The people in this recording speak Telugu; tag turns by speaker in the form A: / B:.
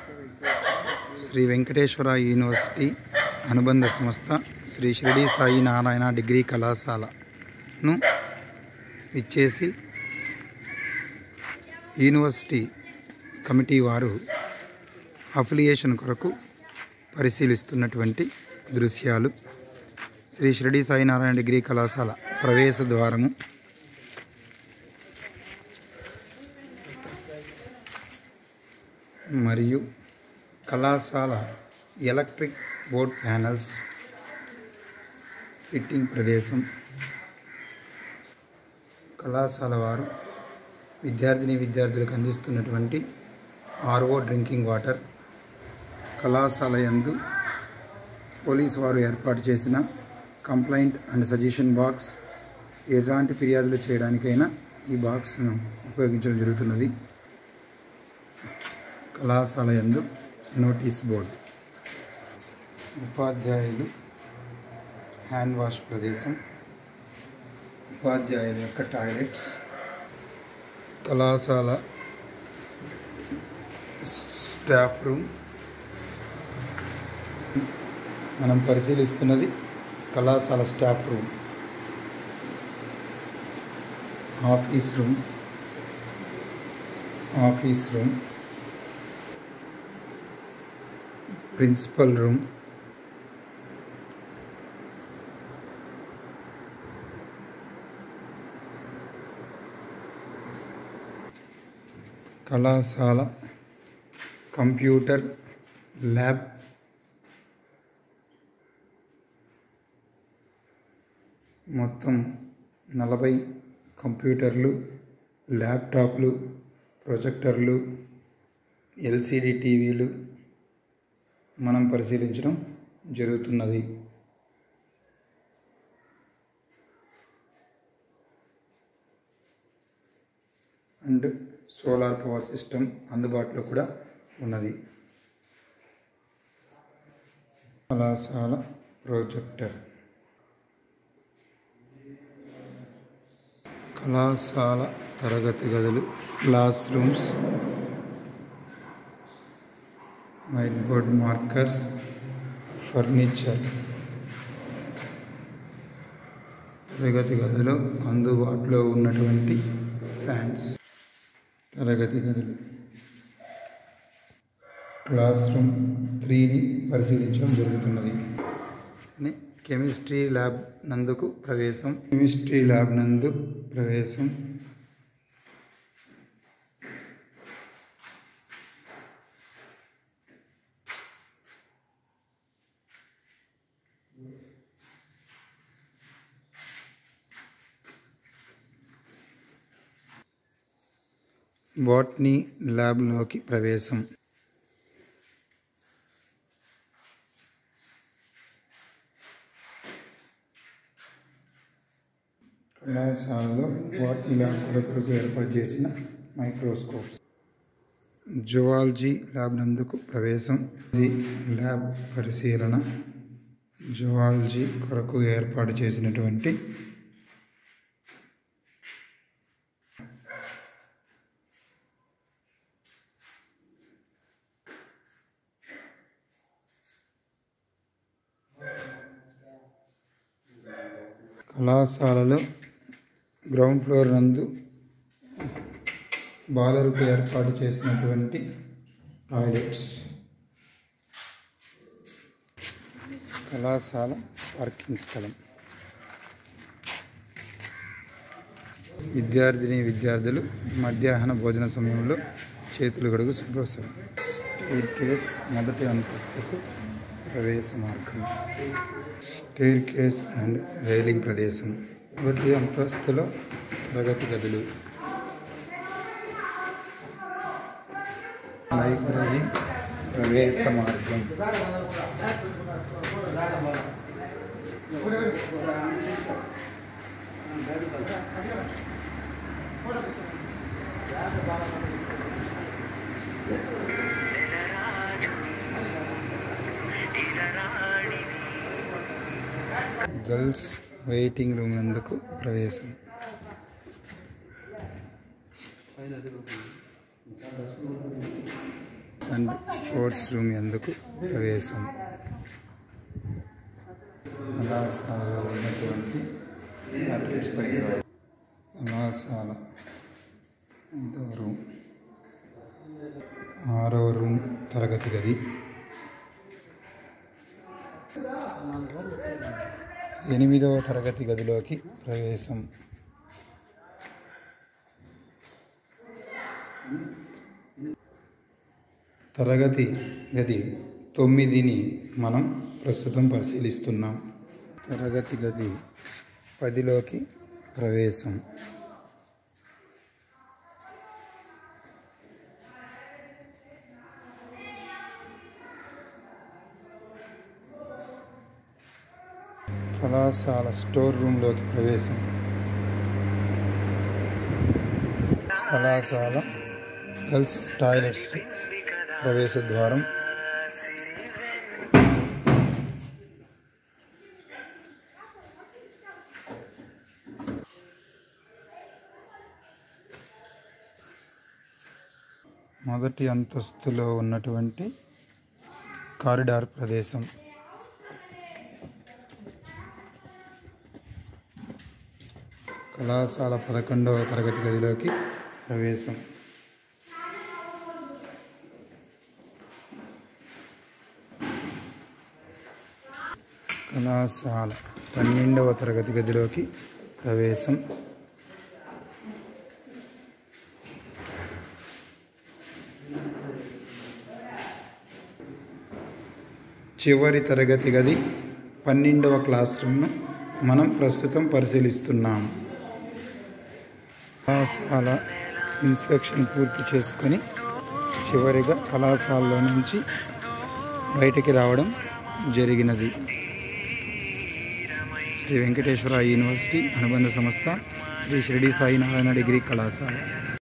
A: శ్రీ వెంకటేశ్వర యూనివర్సిటీ అనుబంధ సంస్థ శ్రీ షిరిడి సాయి నారాయణ డిగ్రీ కళాశాలను ఇచ్చేసి యూనివర్సిటీ కమిటీ వారు అఫిలియేషన్ కొరకు పరిశీలిస్తున్నటువంటి దృశ్యాలు శ్రీ షిరిడి సాయినారాయణ డిగ్రీ కళాశాల ప్రవేశ ద్వారము మరియు కళాశాల ఎలక్ట్రిక్ బోర్డ్ ప్యానల్స్ ఫిట్టింగ్ ప్రదేశం కళాశాల వారు విద్యార్థిని విద్యార్థులకు అందిస్తున్నటువంటి ఆర్ఓ డ్రింకింగ్ వాటర్ కళాశాల యందు పోలీసు వారు ఏర్పాటు చేసిన కంప్లైంట్ అండ్ సజెషన్ బాక్స్ ఎలాంటి ఫిర్యాదులు చేయడానికైనా ఈ బాక్స్ను ఉపయోగించడం జరుగుతున్నది కళాశాల యందు నోటీస్ బోర్డు ఉపాధ్యాయులు హ్యాండ్ వాష్ ప్రదేశం ఉపాధ్యాయుల యొక్క టాయిలెట్స్ కళాశాల స్టాఫ్ రూమ్ మనం పరిశీలిస్తున్నది కళాశాల staff room office room office room principal room కళాశాల కంప్యూటర్ ల్యాబ్ మొత్తం నలభై కంప్యూటర్లు ల్యాప్టాప్లు ప్రొజెక్టర్లు ఎల్సిడి టీవీలు మనం పరిశీలించడం జరుగుతున్నది అండ్ సోలార్ పవర్ సిస్టమ్ అందుబాటులో కూడా ఉన్నది కళాశాల ప్రొజెక్టర్ కళాశాల తరగతి గదులు class rooms white board markers furniture తరగతి గదిలో అందుబాటులో ఉన్నటువంటి ఫ్యాన్స్ తరగతి గదులు క్లాస్ రూమ్ త్రీని పరిశీలించడం జరుగుతున్నది కెమిస్ట్రీ ల్యాబ్ నందుకు ప్రవేశం కెమిస్ట్రీ ల్యాబ్ నందు ప్రవేశం బాట్నీ ల్యాబ్లోకి ప్రవేశం కళాశాలలో బాట్నీ ల్యాబ్ కొరకు ఏర్పాటు చేసిన మైక్రోస్కోప్స్ జువాలజీ ల్యాబ్ నందుకు ప్రవేశం ఇది ల్యాబ్ పరిశీలన జువాలజీ కొరకు ఏర్పాటు చేసినటువంటి కళాశాలలో గ్రౌండ్ ఫ్లోర్ నందు బాలరుకు ఏర్పాటు చేసినటువంటి టాయిలెట్స్ కళాశాల పార్కింగ్ స్థలం విద్యార్థిని విద్యార్థులు మధ్యాహ్న భోజన సమయంలో చేతులు గడుగు శుభ్రవసరం స్టేర్ కేస్ మొదటి అంతస్తుకు ప్రవేశ మార్గం స్టేర్ కేస్ అండ్ రైలింగ్ ప్రదేశం మొదటి అంతస్తులో తరగతి గదులు లైబ్రరీ ప్రవేశ మార్గం గర్ల్స్ వెయిటింగ్ రూమ్ నందుకు ప్రవేశం గేమ్స్ అండ్ స్పోర్ట్స్ రూమ్ ఎందుకు ప్రవేశం కళాశాలలో ఉన్నటువంటి అథ్లెటిక్స్ పరికరాలు కళాశాల ఐదవ రూమ్ ఆరవ రూమ్ తరగతి గది ఎనిమిదవ తరగతి గదిలోకి ప్రవేశం తరగతి గది తొమ్మిదిని మనం ప్రస్తుతం పరిశీలిస్తున్నాం తరగతి గది పదిలోకి ప్రవేశం కళాశాల స్టోర్ రూమ్లోకి ప్రవేశం కళాశాల గర్ల్స్ టాయిలెట్స్ ప్రవేశ ద్వారం మొదటి అంతస్తులో ఉన్నటువంటి కారిడార్ ప్రదేశం కళాశాల పదకొండవ తరగతి గదిలోకి ప్రవేశం కళాశాల పన్నెండవ తరగతి గదిలోకి ప్రవేశం చివరి తరగతి గది పన్నెండవ క్లాస్ రూమ్ను మనం ప్రస్తుతం పరిశీలిస్తున్నాం కళాశాల ఇన్స్పెక్షన్ పూర్తి చేసుకొని చివరిగా కళాశాలలో నుంచి బయటికి రావడం జరిగినది శ్రీ వెంకటేశ్వర యూనివర్సిటీ అనుబంధ సంస్థ శ్రీ షిరిడి సాయి నారాయణ డిగ్రీ కళాశాల